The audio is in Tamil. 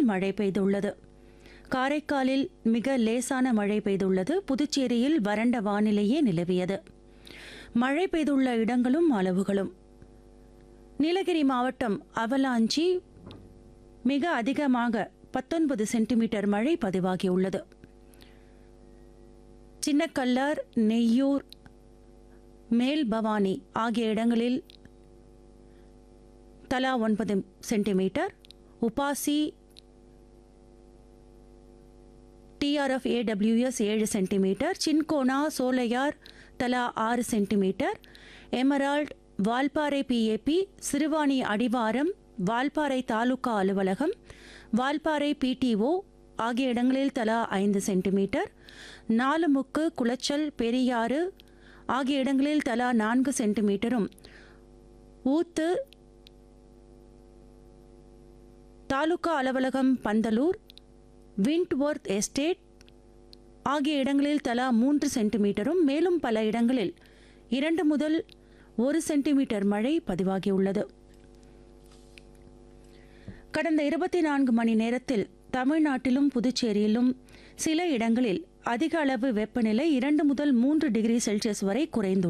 மழை பெய்துள்ளது காரைக்காலில் மிக லேசான மழை பெய்துள்ளது புதுச்சேரியில் வறண்ட வானிலையே நிலவியது மழை பெய்துள்ள இடங்களும் அளவுகளும் நீலகிரி மாவட்டம் அவலாஞ்சி மிக அதிகமாக பத்தொன்பது சென்டிமீட்டர் மழை பதிவாகியுள்ளது சின்னக்கல்லார் நெய்யூர் மேல் பவானி ஆகிய இடங்களில் தலா ஒன்பது சென்டிமீட்டர் உபாசி டிஆர்எஃப் ஏடபிள்யூஎஸ் ஏழு சென்டிமீட்டர் சின்கோனா சோலையார் தலா ஆறு centimetre Emerald Valparai PAP Siruvani அடிவாரம் வால்பாறை தாலுகா அலுவலகம் வால்பாறை பிடிஓ ஆகிய இடங்களில் தலா ஐந்து சென்டிமீட்டர் நாலுமுக்கு குளச்சல் பெரியாறு ஆகிய இடங்களில் தலா நான்கு சென்டிமீட்டரும் ஊத்து தாலுகா அலுவலகம் பந்தலூர் விண்ட்வொர்த் எஸ்டேட் ஆகிய இடங்களில் தலா மூன்று சென்டிமீட்டரும் மேலும் பல இடங்களில் இரண்டு முதல் ஒரு சென்டிமீட்டர் மழை பதிவாகியுள்ளது கடந்த இருபத்தி நான்கு மணி நேரத்தில் தமிழ்நாட்டிலும் புதுச்சேரியிலும் சில இடங்களில் அதிக அளவு வெப்பநிலை இரண்டு முதல் மூன்று டிகிரி செல்சியஸ் வரை குறைந்துள்ளது